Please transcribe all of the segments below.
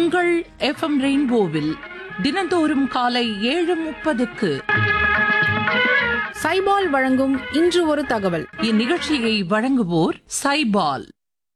உங்கள் எஃப்எம் ரெயின்போவில் தினந்தோறும் காலை ஏழு முப்பதுக்கு சைபால் வழங்கும் இன்று ஒரு தகவல் இந்நிகழ்ச்சியை வழங்குவோர் சைபால்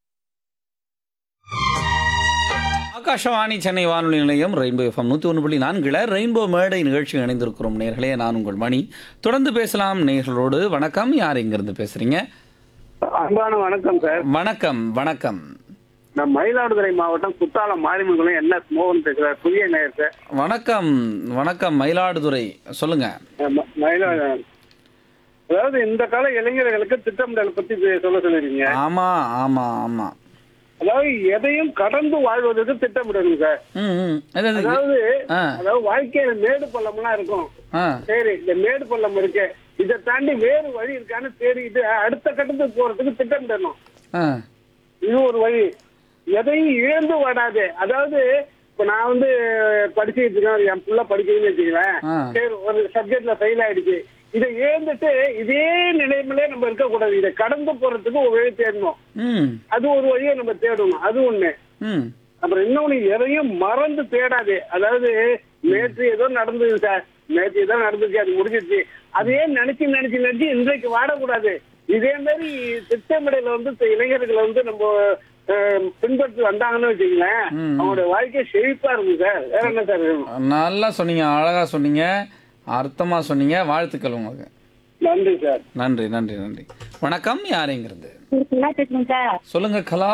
ஆகாஷவாணி சென்னை வானொலி நிலையம் ரெயின்போ எஃப்எம் நூற்றி ஒன்று புள்ளி நான்கில் ரெயின்போ மேடை நிகழ்ச்சி இணைந்திருக்கிறோம் நேர்களே நான் உங்கள் மணி தொடர்ந்து பேசலாம் நேர்களோடு வணக்கம் யார் இங்கிருந்து பேசுறீங்க அன்பான வணக்கம் சார் வணக்கம் வணக்கம் நான் மயிலாடுதுறை மாவட்டம் குத்தாலம் மாரிமங்கலம் என் எஸ் மோகன் பேசுறேன் புதிய நேயர் சார் வணக்கம் வணக்கம் மயிலாடுதுறை சொல்லுங்க அஹ் ம- மயிலா அதாவது இந்த கால இளைஞர்களுக்கு திட்டமிடல் பத்தி பே- சொல்ல சொல்லிருக்கீங்க ஆமா ஆமா ஆமா அதாவது எதையும் கடந்து வாழ்வதற்கு திட்டமிடணும் சார் ம் ம் அது- அது- அதாவது ஆ அதாவது வாழ்க்கையில மேடு பள்ளம்லாம் இருக்கும் ஆ சரி இந்த மேடு பள்ளம் இருக்கு இதை தாண்டி வேறு வழி இருக்கான்னு தேடிட்டு அடுத்த கட்டத்துக்கு போறதுக்கு திட்டமிடணும் ஆ இது ஒரு வழி எதையும் இழந்து வாடாது அதாவது இப்ப நான் வந்து படிச்சுட்டு இருக்கேன் என் புள்ள படிக்கிறதுன்னு வச்சுக்கிறேன் ஆ. சரி ஒரு சப்ஜெக்ட்ல ஃபெயில் ஆயிடுச்சு இதை இழந்துட்டு இதே நிலைமையிலே நம்ம இருக்கக்கூடாது இதை கடந்து போறதுக்கு ஒரு வழி தேடணும் ம் அது ஒரு வழியை நம்ம தேடணும் அது ஒண்ணு ம் அப்புறம் இன்னொன்னு எதையும் மறந்து தேடாது அதாவது நேற்று ஏதோ நடந்தது சார் நேற்று ஏதோ நடந்துச்சு அது முடிஞ்சிருச்சு அதையே நினைச்சு நினைச்சு நினைச்சு இன்றைக்கு வாடக்கூடாது இதே மாதிரி திட்டமிடல வந்து இந்த இளைஞர்கள் வந்து நம்ம அஹ், பின்பற்றி வந்தாங்கன்னு வச்சுங்களேன் ம். அவங்களோட வாழ்க்கை செழிப்பா இருக்கும் சார் வேற என்ன சார் வேணும் நல்லா சொன்னீங்க அழகா சொன்னீங்க அர்த்தமா சொன்னீங்க வாழ்த்துக்கள் உங்களுக்கு நன்றி சார் நன்றி நன்றி நன்றி வணக்கம் யாருங்கிறது நல்லா பேசுறேன் சார் சொல்லுங்க கலா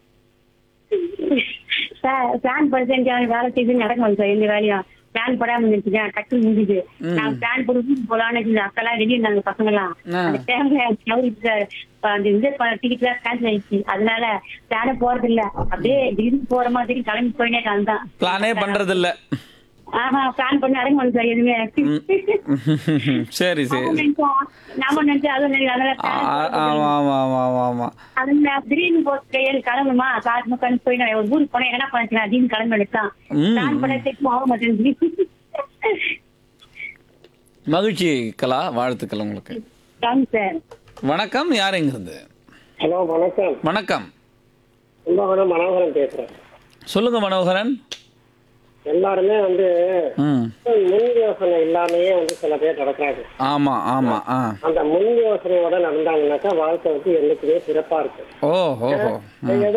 சார் பிளான் படிச்சேன் வேலை செய்து நடக்க முடியும் சார் எந்த வேலையும் பிளான் போடாம இருந்துச்சுங்க டக்கு முடிஞ்சுது நான் பிளான் போட்டு போலான்னு வச்சு அக்கெல்லாம் ரெடி இருந்தாங்க பசங்க எல்லாம் ஆ. அந்த டைம்ல தவறிச்சு சார் இப்ப அந்த இந்த டிக்கெட் எல்லாம் கேன்சல் ஆயிடுச்சு அதனால பிளான போறது இல்ல அப்படியே திடீர்னு போற மாதிரி கிளம்பி போயினே அதுதான் பிளானே பண்றது இல்ல ஆஹா பிளான் பண்ணி அடங்க முடியும் சார் எதுவுமே சரி சரி நாம நினைச்சோம் நாம நினைச்சோம் அதுவும் நினைச்சோம். அதனால ஆ, plan ஆ, ஆமா ஆமா ஆமா ஆமா ஆமா அதுல திடீர்னு போட்டு ஏழு கிளம்புமா காசு கணக்கு போய் நான் ஒரு ஊருக்கு போனா என்ன பண்ணிக்கலாம் திடீர்னு கிளம்பி எடுத்தான் ம். பிளான் பண்ண செட் ஆக மாட்டேங்குது மகிழ்ச்சி கலா வாழ்த்துக்கள் உங்களுக்கு தேங்க்ஸ் சார் வணக்கம் யாருங்கிறது ஹலோ வணக்கம் வணக்கம் கும்பகோணம் மனோகரன் பேசுறேன் சொல்லுங்க மனோகரன் எல்லாருமே வந்து ம் முன் யோசனை இல்லாமயே வந்து சில பேர் நடக்கிறாங்க ஆமா ஆமா ஆ அந்த முன் யோசனையோட நடந்தாங்கன்னாக்கா வாழ்க்கை வந்து என்னைக்குமே சிறப்பா இருக்கும் ஓ ஹோ ஹோ ம். ஏதோ